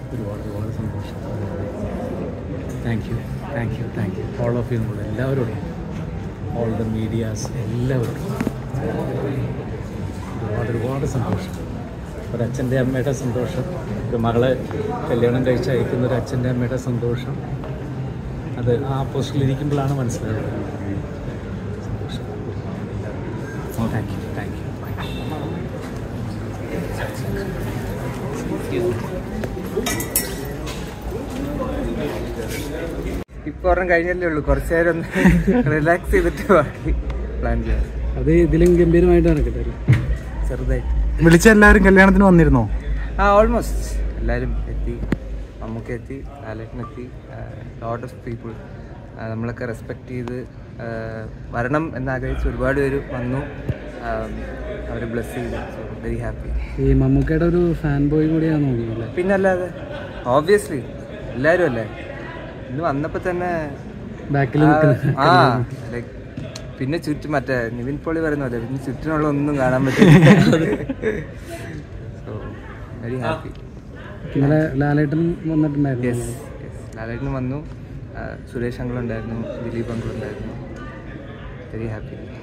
ഒരുപാട് ഒരുപാട് സന്തോഷം thank you thank you thank you all of you നമ്മൾ എല്ലാവരോടും ഓൾ ദ മീഡിയാസ് എല്ലാവരോടും ഒരുപാട് ഒരുപാട് സന്തോഷം ഒരച്ഛൻ്റെ അമ്മയുടെ സന്തോഷം ഒരു മകളെ കല്യാണം കഴിച്ച് അയക്കുന്ന ഒരു അച്ഛൻ്റെ അമ്മയുടെ സന്തോഷം അത് ആ പോസ്റ്റിലിരിക്കുമ്പോഴാണ് മനസ്സിലായത് സന്തോഷം thank you thank you bye ഇപ്പൊ ഒരെണ്ണം കഴിഞ്ഞല്ലേ ഉള്ളൂ കുറച്ചു നേരം ഒന്ന് റിലാക്സ് ചെയ്തിട്ട് ബാക്കി പ്ലാൻ ചെയ്യാം അത് ഇതിലും ഗംഭീരമായിട്ട് നടക്കട്ടെ ചെറുതായിട്ട് വിളിച്ച എല്ലാവരും കല്യാണത്തിന് വന്നിരുന്നോ ആ ഓൾമോസ്റ്റ് എല്ലാവരും എത്തി നമുക്ക് എത്തി ലാലേട്ടൻ എത്തി ലോട്ട് ഓഫ് പീപ്പിൾ നമ്മളൊക്കെ റെസ്പെക്റ്റ് ചെയ്ത് ആ, വരണം എന്നാഗ്രഹിച്ച് ഒരുപാട് പേര് വന്നു അവർ ബ്ലെസ് ചെയ്തു വെരി ഹാപ്പി ഈ മമ്മൂക്കയുടെ ഒരു ഫാൻ ബോയ് കൂടിയാണെന്ന് തോന്നുന്നു അല്ലേ പിന്നല്ലാതെ ഓബ്വിയസ്ലി എല്ലാവരും അല്ലേ ഇന്ന് വന്നപ്പോൾ തന്നെ ബാക്കിൽ ആ, നിൽക്കുന്ന ആ ലൈക്ക് പിന്നെ ചുറ്റും മറ്റേ നിവിൻ പോളി പറയുന്ന പോലെ പിന്നെ ചുറ്റിനുള്ള ഒന്നും കാണാൻ പറ്റില്ല സോ വെരി ഹാപ്പി ഇന്നലെ ലാലേട്ടൻ വന്നിട്ടുണ്ടായിരുന്നു യെസ് യെസ് ലാലേട്ടനും വന്നു ആ, സുരേഷ് അങ്കിൾ ഉണ്ടായിരുന്നു ദിലീപ് അങ്കിൾ ഉണ്ടായിരുന്നു വെരി ഹാപ്പി